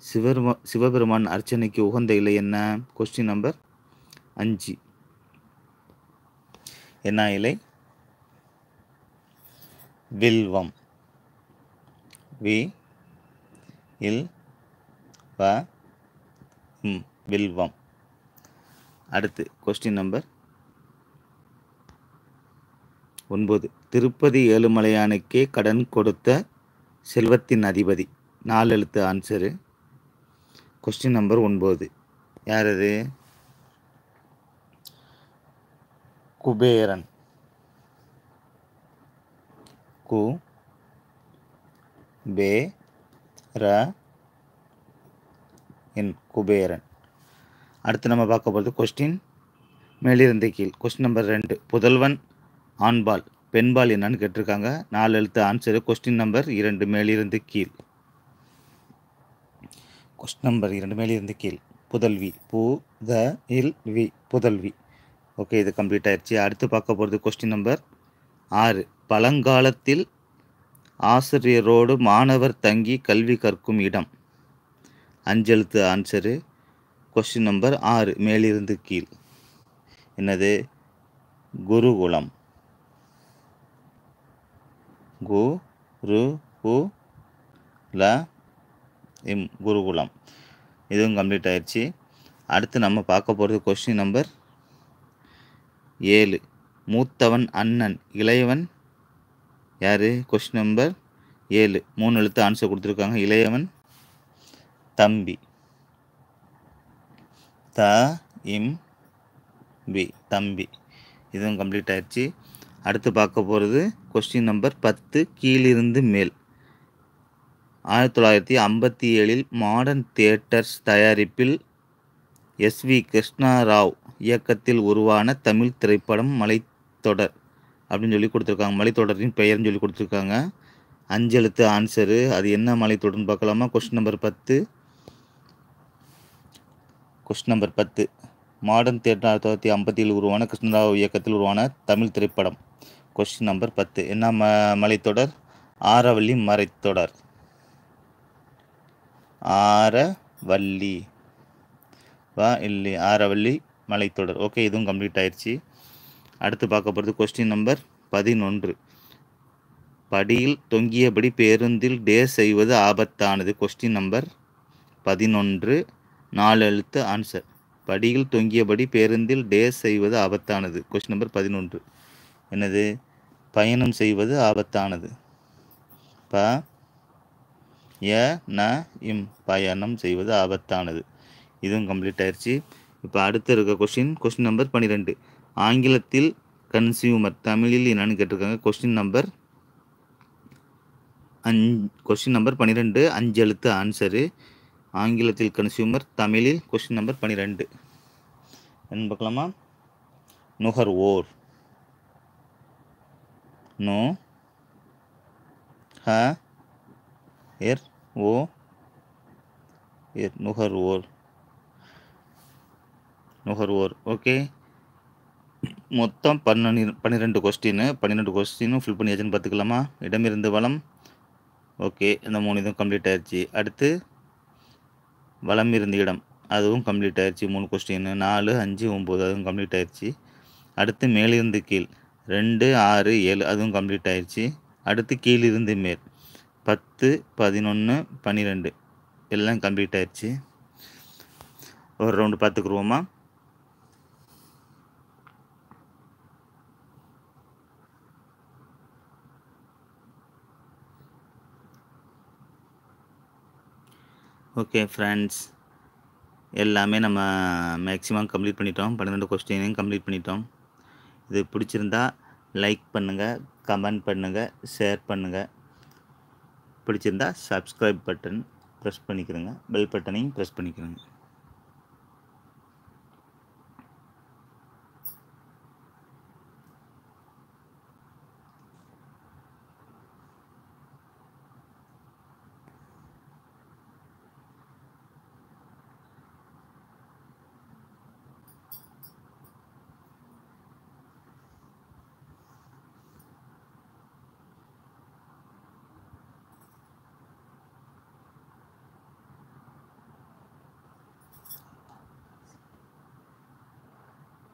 சிவபெருமா சிவபெருமான் அர்ச்சனைக்கு உகந்த இலை என்ன கொஸ்டின் நம்பர் அஞ்சு என்ன இலை வில்வம் வி இல் வ ம் வில்வம் அடுத்து கொஸ்டின் நம்பர் ஒன்பது திருப்பதி ஏழுமலையானுக்கே கடன் கொடுத்த செல்வத்தின் அதிபதி நாலு எழுத்து ஆன்சரு கொஸ்டின் நம்பர் ஒன்பது யார் அது குபேரன் கு பே ர என் குபேரன் அடுத்து நம்ம பார்க்க போகிறது கொஸ்டின் மேலிருந்து கீழ் கொஸ்டின் நம்பர் ரெண்டு புதல்வன் ஆண்பால் பெண்பால் என்னன்னு கேட்டிருக்காங்க நாலு எழுத்து ஆன்சரு கொஸ்டின் நம்பர் இரண்டு மேலிருந்து கீழ் கொஸ்டின் நம்பர் இரண்டு மேலிருந்து கீழ் புதல்வி பு த இல் வி புதல்வி ஓகே இது கம்ப்ளீட் ஆயிடுச்சு அடுத்து பார்க்க போகிறது கொஸ்டின் நம்பர் ஆறு பழங்காலத்தில் ஆசிரியரோடு மாணவர் தங்கி கல்வி கற்கும் இடம் அஞ்செழுத்து ஆன்சரு கொஸ்டின் நம்பர் ஆறு மேலிருந்து கீழ் என்னது குருகுலம் கு ரு கு ல இம் குருகுலம் இதுவும் கம்ப்ளீட் ஆயிடுச்சு அடுத்து நம்ம பார்க்க போகிறது கொஸ்டின் நம்பர் ஏழு மூத்தவன் அண்ணன் இளையவன் யார் கொஸ்டின் நம்பர் ஏழு மூணு எழுத்து ஆன்சர் கொடுத்துருக்காங்க இளையவன் தம்பி த இம் பி தம்பி இதுவும் கம்ப்ளீட் ஆயிடுச்சு அடுத்து பார்க்க போகிறது கொஸ்டின் நம்பர் பத்து கீழிருந்து மேல் ஆயிரத்தி தொள்ளாயிரத்தி ஐம்பத்தி ஏழில் மாடர்ன் தியேட்டர்ஸ் தயாரிப்பில் எஸ் வி கிருஷ்ணாராவ் இயக்கத்தில் உருவான தமிழ் திரைப்படம் மலைத்தொடர் அப்படின்னு சொல்லி கொடுத்துருக்காங்க மலைத்தொடரின் பெயர்னு சொல்லி கொடுத்துருக்காங்க அஞ்செழுத்து ஆன்சரு அது என்ன மலைத்தொடர்னு பார்க்கலாமா கொஸ்டின் நம்பர் பத்து கொஸ்டின் நம்பர் பத்து மாடர்ன் தியேட்டர் ஆயிரத்தி தொள்ளாயிரத்தி ஐம்பத்தியில் உருவான கிருஷ்ணராவ் இயக்கத்தில் உருவான தமிழ் திரைப்படம் கொஸ்டின் நம்பர் பத்து என்ன ம மலைத்தொடர் ஆரவல்லி மறைத்தொடர் ஆரவல்லி வா இல்லை ஆரவல்லி மலைத்தொடர் ஓகே இதுவும் கம்ப்ளீட் ஆயிடுச்சு அடுத்து பார்க்க போகிறது கொஸ்டின் நம்பர் பதினொன்று படியில் தொங்கியபடி பேருந்தில் டே செய்வது ஆபத்தானது கொஸ்டின் நம்பர் பதினொன்று நாலு எழுத்து ஆன்சர் படியில் தொங்கியபடி பேருந்தில் டே செய்வது ஆபத்தானது கொஸ்டின் நம்பர் பதினொன்று என்னது பயணம் செய்வது ஆபத்தானது ப ய ந இம் பயணம் செய்வது ஆபத்தானது இதுவும் கம்ப்ளீட் ஆயிடுச்சு இப்போ அடுத்து இருக்க கொஸ்டின் கொஸ்டின் நம்பர் பன்னிரெண்டு ஆங்கிலத்தில் கன்சியூமர் தமிழில் என்னன்னு கேட்டிருக்காங்க கொஸ்டின் நம்பர் அஞ் கொஸ்டின் நம்பர் பன்னிரெண்டு அஞ்சு எழுத்து ஆன்சரு ஆங்கிலத்தில் கன்சியூமர் தமிழில் கொஸ்டின் நம்பர் பன்னிரெண்டு என்ன பார்க்கலாமா நுகர்வோர் நோ ஹ எர் ஓ எர் நுகர்வோர் நுகர்வோர் ஓகே மொத்தம் பன்னெண்டு பன்னிரெண்டு கொஸ்டின் பன்னிரெண்டு கொஸ்டினும் ஃபில் பண்ணியாச்சுன்னு பார்த்துக்கலாமா இடமிருந்து வளம் ஓகே இந்த மூணு இதுவும் கம்ப்ளீட் ஆயிடுச்சு அடுத்து வளம் இருந்த இடம் அதுவும் கம்ப்ளீட் ஆயிடுச்சு மூணு கொஸ்டின் நாலு அஞ்சு ஒம்பது அதுவும் கம்ப்ளீட் ஆயிடுச்சு அடுத்து மேலிருந்து கீழ் ரெண்டு ஆறு ஏழு அதுவும் கம்ப்ளீட் ஆயிடுச்சு அடுத்து கீழிருந்து மேல் பத்து பதினொன்று பன்னிரெண்டு எல்லாம் கம்ப்ளீட் ஆயிடுச்சு ஒரு ரவுண்டு பார்த்துக்குருவோமா ஓகே ஃப்ரெண்ட்ஸ் எல்லாமே நம்ம மேக்ஸிமம் கம்ப்ளீட் பண்ணிட்டோம் பன்னிரெண்டு கொஸ்டினையும் கம்ப்ளீட் பண்ணிட்டோம் இது பிடிச்சிருந்தா லைக் பண்ணுங்கள் கமெண்ட் பண்ணுங்கள் ஷேர் பண்ணுங்கள் பிடிச்சிருந்தா சப்ஸ்கிரைப் பட்டன் ப்ரெஸ் பண்ணிக்கிறேங்க பெல் பட்டனையும் ப்ரெஸ் பண்ணிக்கிறேங்க